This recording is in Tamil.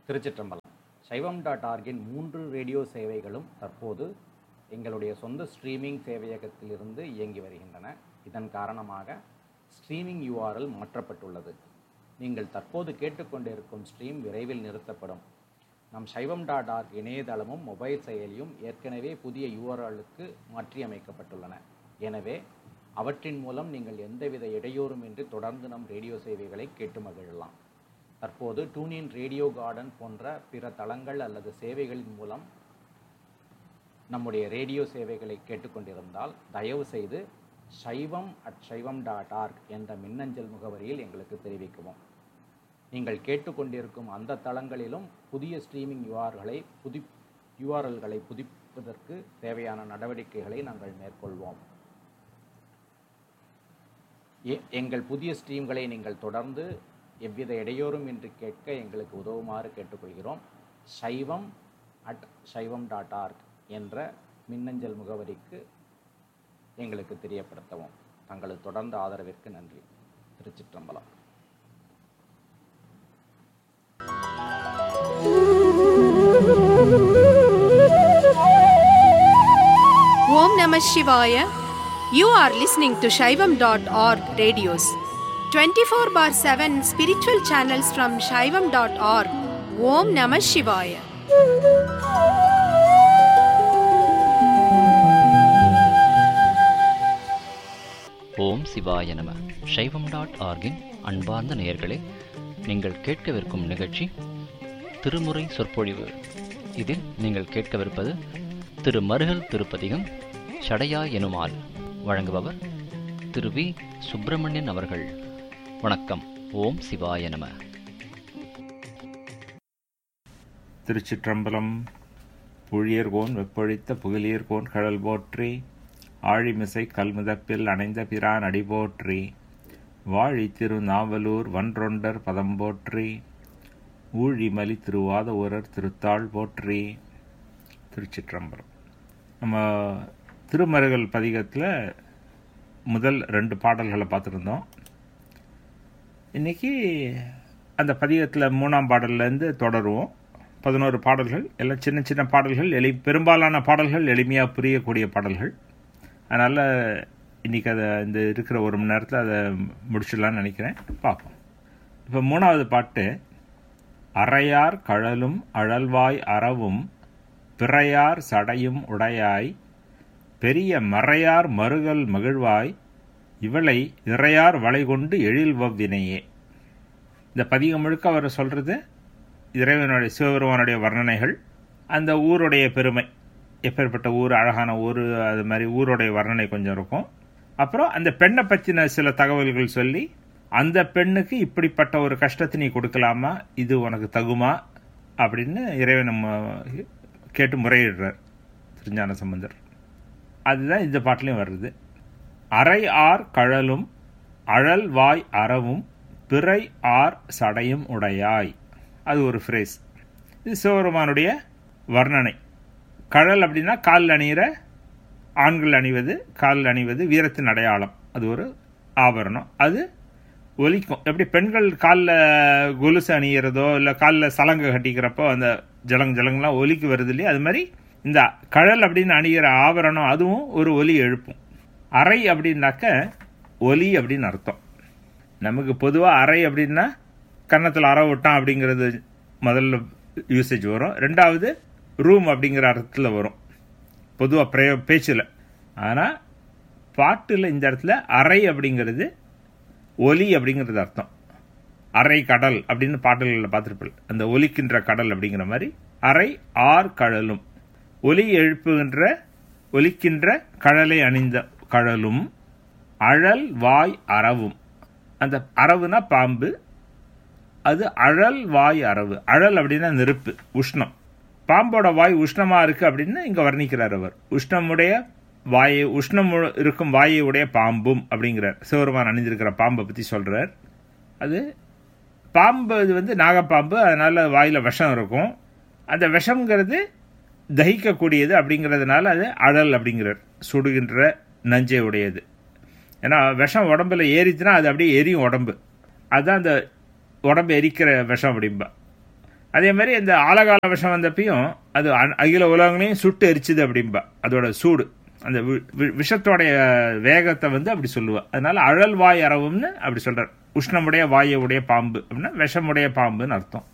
திருச்சிற்றம்பலம் சைவம் டாட் ஆர்கின் மூன்று ரேடியோ சேவைகளும் தற்போது எங்களுடைய சொந்த ஸ்ட்ரீமிங் சேவையகத்திலிருந்து இயங்கி வருகின்றன இதன் காரணமாக ஸ்ட்ரீமிங் URL மாற்றப்பட்டுள்ளது நீங்கள் தற்போது கேட்டுக்கொண்டிருக்கும் ஸ்ட்ரீம் விரைவில் நிறுத்தப்படும் நம் சைவம் டாட் ஆர்க் இணையதளமும் மொபைல் செயலியும் ஏற்கனவே புதிய யூஆர்எல்லுக்கு மாற்றியமைக்கப்பட்டுள்ளன எனவே அவற்றின் மூலம் நீங்கள் எந்தவித இடையூறுமின்றி தொடர்ந்து நம் ரேடியோ சேவைகளை கேட்டு மகிழலாம் தற்போது டூனின் ரேடியோ கார்டன் போன்ற பிற தளங்கள் அல்லது சேவைகளின் மூலம் நம்முடைய ரேடியோ சேவைகளை கேட்டுக்கொண்டிருந்தால் தயவு செய்து சைவம் அட் சைவம் டாட் ஆர்க் என்ற மின்னஞ்சல் முகவரியில் எங்களுக்கு தெரிவிக்கவும் நீங்கள் கேட்டுக்கொண்டிருக்கும் அந்த தளங்களிலும் புதிய ஸ்ட்ரீமிங் யூஆர்களை புதி யூஆர்எல்களை புதுப்பிப்பதற்கு தேவையான நடவடிக்கைகளை நாங்கள் மேற்கொள்வோம் எ- எங்கள் புதிய ஸ்ட்ரீம்களை நீங்கள் தொடர்ந்து எவ்வித இடையூறும் இன்றி கேட்க எங்களுக்கு உதவுமாறு கேட்டுக்கொள்கிறோம் சைவம் அட் சைவம் டாட் ஆர்க் என்ற மின்னஞ்சல் முகவரிக்கு எங்களுக்கு தெரியப்படுத்தவும் தங்களது தொடர்ந்த ஆதரவிற்கு நன்றி திருச்சிற்றம்பலம் Om Namah Shivaya. You are listening to Shaivam.org radios. 24 bar 7 spiritual channels from Shaivam.org. Om Namah Shivaya. ஓம் சிவாய நம சைவம் டாட் ஆர்கின் அன்பார்ந்த நேயர்களே நீங்கள் கேட்கவிருக்கும் நிகழ்ச்சி திருமுறை சொற்பொழிவு இதில் நீங்கள் கேட்கவிருப்பது திரு மருகல் திருப்பதிகம் சடையா எனுமால் வழங்குபவர் திரு வி சுப்பிரமணியன் அவர்கள் வணக்கம் ஓம் சிவாய நம திருச்சிற்றம்பலம் புழியர்கோன் வெப்பொழித்த புகழியர்கோன் கடல் போற்றி ஆழிமிசை கல்முதப்பில் அணைந்த பிரான் அடி போற்றி வாழி திரு நாவலூர் வன்றொண்டர் பதம் போற்றி ஊழிமலி திருவாத ஊரர் திருத்தாள் போற்றி திருச்சிற்றம்பலம் நம்ம திருமருகல் பதிகத்தில் முதல் ரெண்டு பாடல்களை பார்த்துருந்தோம் இன்னைக்கு அந்த பதிகத்தில் மூணாம் பாடல்லேருந்து தொடருவோம் பதினோரு பாடல்கள் எல்லாம் சின்ன சின்ன பாடல்கள் எளி பெரும்பாலான பாடல்கள் எளிமையாக புரியக்கூடிய பாடல்கள் அதனால் இன்றைக்கி அதை இந்த இருக்கிற ஒரு மணி நேரத்தில் அதை முடிச்சிடலான்னு நினைக்கிறேன் பார்ப்போம் இப்போ மூணாவது பாட்டு அறையார் கழலும் அழல்வாய் அறவும் பிறையார் சடையும் உடையாய் பெரிய மறையார் மறுகல் மகிழ்வாய் இவளை இறையார் வளை கொண்டு எழில்வவ்வினையே இந்த பதிகம் முழுக்க அவர் சொல்கிறது இறைவனுடைய சிவபெருமானுடைய வர்ணனைகள் அந்த ஊருடைய பெருமை எப்பேற்பட்ட ஊர் அழகான ஊர் அது மாதிரி ஊருடைய வர்ணனை கொஞ்சம் இருக்கும் அப்புறம் அந்த பெண்ணை பற்றின சில தகவல்கள் சொல்லி அந்த பெண்ணுக்கு இப்படிப்பட்ட ஒரு கஷ்டத்தை நீ கொடுக்கலாமா இது உனக்கு தகுமா அப்படின்னு இறைவன் நம்ம கேட்டு முறையிடுறார் திருஞான சம்பந்தர் அதுதான் இந்த பாட்டிலையும் வருது அரை ஆர் கழலும் அழல் வாய் அறவும் பிறை ஆர் சடையும் உடையாய் அது ஒரு ஃப்ரேஸ் இது சிவபெருமானுடைய வர்ணனை கழல் அப்படின்னா காலில் அணிகிற ஆண்கள் அணிவது காலில் அணிவது வீரத்தின் அடையாளம் அது ஒரு ஆபரணம் அது ஒலிக்கும் எப்படி பெண்கள் காலில் கொலுசு அணிகிறதோ இல்லை காலில் சலங்கை கட்டிக்கிறப்போ அந்த ஜலங் ஜலங்கெல்லாம் ஒலிக்கு வருது இல்லையா அது மாதிரி இந்த கழல் அப்படின்னு அணிகிற ஆபரணம் அதுவும் ஒரு ஒலி எழுப்பும் அறை அப்படின்னாக்க ஒலி அப்படின்னு அர்த்தம் நமக்கு பொதுவாக அறை அப்படின்னா கன்னத்தில் அற விட்டான் அப்படிங்கிறது முதல்ல யூசேஜ் வரும் ரெண்டாவது ரூம் அப்படிங்கிற அர்த்தத்தில் வரும் பொதுவாக பிரயோ பேச்சில் ஆனால் பாட்டில் இந்த இடத்துல அறை அப்படிங்கிறது ஒலி அப்படிங்கிறது அர்த்தம் அறை கடல் அப்படின்னு பாடல்களில் பார்த்துருப்பீங்க அந்த ஒலிக்கின்ற கடல் அப்படிங்கிற மாதிரி அறை ஆர் கழலும் ஒலி எழுப்புகின்ற ஒலிக்கின்ற கடலை அணிந்த கழலும் அழல் வாய் அரவும் அந்த அரவுனா பாம்பு அது அழல் வாய் அரவு அழல் அப்படின்னா நெருப்பு உஷ்ணம் பாம்போட வாய் உஷ்ணமா இருக்கு அப்படின்னு இங்க வர்ணிக்கிறார் அவர் உஷ்ணமுடைய வாயை உஷ்ணம் உ- இருக்கும் வாயை உடைய பாம்பும் அப்படிங்கிறார் சிவருமான் அணிந்திருக்கிற பாம்பை பத்தி சொல்றார் அது பாம்பு இது வந்து நாகப்பாம்பு அதனால வாயில விஷம் இருக்கும் அந்த விஷம்ங்கிறது தகிக்கக்கூடியது அப்படிங்கிறதுனால அது அழல் அப்படிங்கிறார் சுடுகின்ற நஞ்சை உடையது ஏன்னா விஷம் உடம்புல ஏறிச்சுன்னா அது அப்படியே எரியும் உடம்பு அதுதான் அந்த உடம்பு எரிக்கிற விஷம் அப்படிம்பா அதே மாதிரி இந்த ஆலகால விஷம் வந்தப்பையும் அது அ- அகில உலகங்களையும் சுட்டு எரிச்சுது அப்படிம்பா அதோட சூடு அந்த வி- வி- விஷத்தோடைய வேகத்தை வந்து அப்படி சொல்லுவா அதனால அழல் வாய் அரவும்னு அப்படி சொல்றார் உஷ்ணமுடைய வாயுடைய பாம்பு அப்படின்னா விஷமுடைய பாம்புன்னு அர்த்தம்